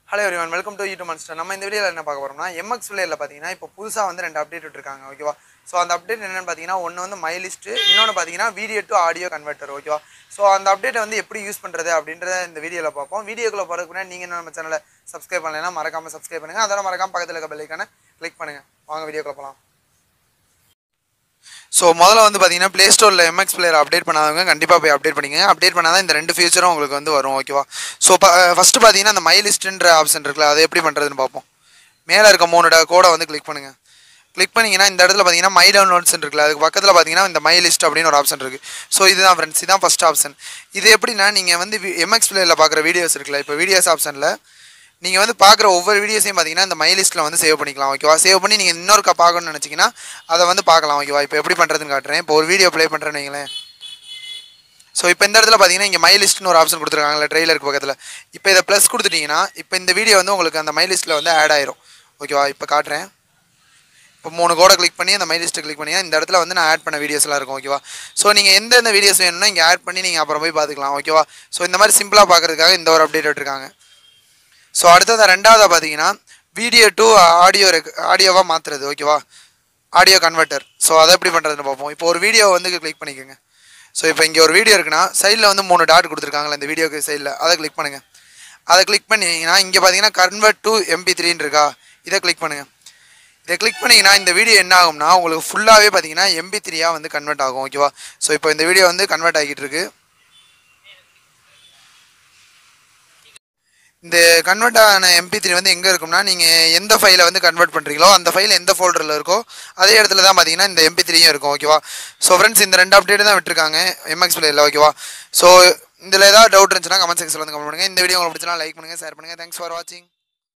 hello everyone welcome to YouTube monster நம்ம இந்த வீடியோவில் என்ன பார்க்க போறோம்னா எம்எக்ஸ் பிளேயரில் பார்த்தீங்கன்னா இப்போ புதுசாக வந்து ரெண்டு அப்டேட் விட்டுருக்காங்க ஓகேவா ஸோ அந்த அப்டேட் என்னென்னு பார்த்தீங்கன்னா ஒன்று வந்து மை லிஸ்ட்டு இன்னொன்று பார்த்தீங்கன்னா வீடியோ டு ஆடியோ கன்வெர்ட்டர் ஓகேவா ஸோ அந்த அப்டேட்டை வந்து எப்படி யூஸ் பண்ணுறது அப்படின்றத இந்த வீடியோவில் பார்ப்போம் வீடியோக்குள்ளே போகிறதுக்கு முன்னாடி நீங்கள் நம்ம சேனலை சப்ஸ்கிரைப் பண்ணலைன்னா மறக்காமல் சப்ஸ்கிரைப் பண்ணுங்கள் அதோட மறக்காம பக்கத்தில் இருக்க பெல்லைக்கான கிளிக் பண்ணுங்கள் வாங்க வீடியோக்குள்ளே போகலாம் ஸோ முதல்ல வந்து பார்த்தீங்கன்னா ப்ளே ஸ்டோரில் எம்எக்ஸ் பிளேயர் அப்டேட் பண்ணாதவங்க கண்டிப்பாக போய் அப்டேட் பண்ணிக்கங்க அப்டேட் பண்ணால் தான் இந்த ரெண்டு ஃபியூச்சரும் உங்களுக்கு வந்து வரும் ஓகேவா ஸோ ஃபஸ்ட்டு பார்த்தீங்கன்னா அந்த மை லிஸ்ட்டுன்ற ஆப்ஷன் இருக்குல்ல அதை எப்படி பண்ணுறதுன்னு பார்ப்போம் மேலே இருக்க மூணு கோடை வந்து கிளிக் பண்ணுங்கள் கிளிக் பண்ணிங்கன்னா இந்த இடத்துல பார்த்தீங்கன்னா மை டவுன்லோட்ஸ் இருக்குல்ல அதுக்கு பக்கத்தில் பார்த்தீங்கன்னா இந்த மை லிஸ்ட் அப்படின்னு ஒரு ஆப்ஷன் இருக்குது ஸோ இதுதான் ஃப்ரெண்ட்ஸ் இதுதான் ஃபஸ்ட் ஆப்ஷன் இது எப்படின்னா நீங்கள் வந்து எம்எக்ஸ் பிளேயரில் பார்க்குற வீடியோஸ் இருக்குல்ல இப்போ வீடியோஸ் ஆப்ஷனில் நீங்கள் வந்து பார்க்குற ஒவ்வொரு வீடியோஸையும் பார்த்தீங்கன்னா இந்த மை லிஸ்ட்டில் வந்து சேவ் பண்ணிக்கலாம் ஓகேவா சேவ் பண்ணி நீங்கள் இன்னொருக்கா பார்க்கணும்னு நினச்சிங்கன்னா அதை வந்து பார்க்கலாம் ஓகேவா இப்போ எப்படி பண்ணுறதுன்னு காட்டுறேன் இப்போ ஒரு வீடியோ ப்ளே பண்ணுறேன்னு வைங்களேன் ஸோ இப்போ இந்த இடத்துல பார்த்தீங்கன்னா இங்கே மை லிஸ்ட்னு ஒரு ஆப்ஷன் கொடுத்துருக்காங்கல்ல ட்ரெய்லருக்கு பக்கத்தில் இப்போ இதை ப்ளஸ் கொடுத்துட்டிங்கன்னா இப்போ இந்த வீடியோ வந்து உங்களுக்கு அந்த மை லிஸ்ட்டில் வந்து ஆட் ஆயிரும் ஓகேவா இப்போ காட்டுறேன் இப்போ மூணு கோடை கிளிக் பண்ணி அந்த மை லிஸ்ட்டை கிளிக் பண்ணி இந்த இடத்துல வந்து நான் ஆட் பண்ண வீடியோஸ்லாம் இருக்கும் ஓகேவா ஸோ நீங்கள் எந்தெந்த வீடியோஸ் வேணும்னா இங்கே ஆட் பண்ணி நீங்கள் அப்புறம் போய் பார்த்துக்கலாம் ஓகேவா ஸோ இந்த மாதிரி சிம்பிளாக பார்க்குறதுக்காக இந்த ஒரு அப்டேட் விட்டுருக்காங்க ஸோ அடுத்தது ரெண்டாவதாக பார்த்தீங்கன்னா வீடியோ டு ஆடியோ ரெக் ஆடியோவாக மாற்றுறது ஓகேவா ஆடியோ கன்வெர்ட்டர் ஸோ அதை எப்படி பண்ணுறதுன்னு பார்ப்போம் இப்போ ஒரு வீடியோ வந்து கிளிக் பண்ணிக்கோங்க ஸோ இப்போ இங்கே ஒரு வீடியோ இருக்குன்னா சைடில் வந்து மூணு டாட் கொடுத்துருக்காங்களே இந்த வீடியோக்கு சைடில் அதை கிளிக் பண்ணுங்கள் அதை கிளிக் பண்ணிங்கன்னா இங்கே பார்த்தீங்கன்னா கன்வெர்ட் டு எம்பி த்ரீன்னு இருக்கா இதை கிளிக் பண்ணுங்கள் இதை கிளிக் பண்ணிங்கன்னா இந்த வீடியோ என்ன ஆகும்னா உங்களுக்கு ஃபுல்லாகவே பார்த்தீங்கன்னா எம்பி த்ரீயாக வந்து கன்வெர்ட் ஆகும் ஓகேவா ஸோ இப்போ இந்த வீடியோ வந்து கன்வெர்ட் ஆகிட்டு இருக்கு இந்த கன்வெர்ட் ஆன எம்பி த்ரீ வந்து எங்கே இருக்கும்னா நீங்கள் எந்த ஃபைலை வந்து கன்வெர்ட் பண்ணுறீங்களோ அந்த ஃபைல் எந்த ஃபோல்டரில் இருக்கோ அதே இடத்துல தான் பார்த்தீங்கன்னா இந்த எம்பி த்ரீயும் இருக்கும் ஓகேவா ஸோ ஃப்ரெண்ட்ஸ் இந்த ரெண்டு அப்டேட் தான் விட்டுருக்காங்க எம்எக்ஸ் பிளேயில் ஓகேவா ஸோ இதில் ஏதாவது டவுட் இருந்துச்சுன்னா கமெண்ட் செக்ஷனில் வந்து கமெண்ட் பண்ணுங்கள் இந்த வீடியோ உங்களுக்கு பிடிச்சனா லைக் பண்ணுங்கள் ஷேர் பண்ணுங்கள் தேங்க்ஸ் ஃபார் வாட்சிங்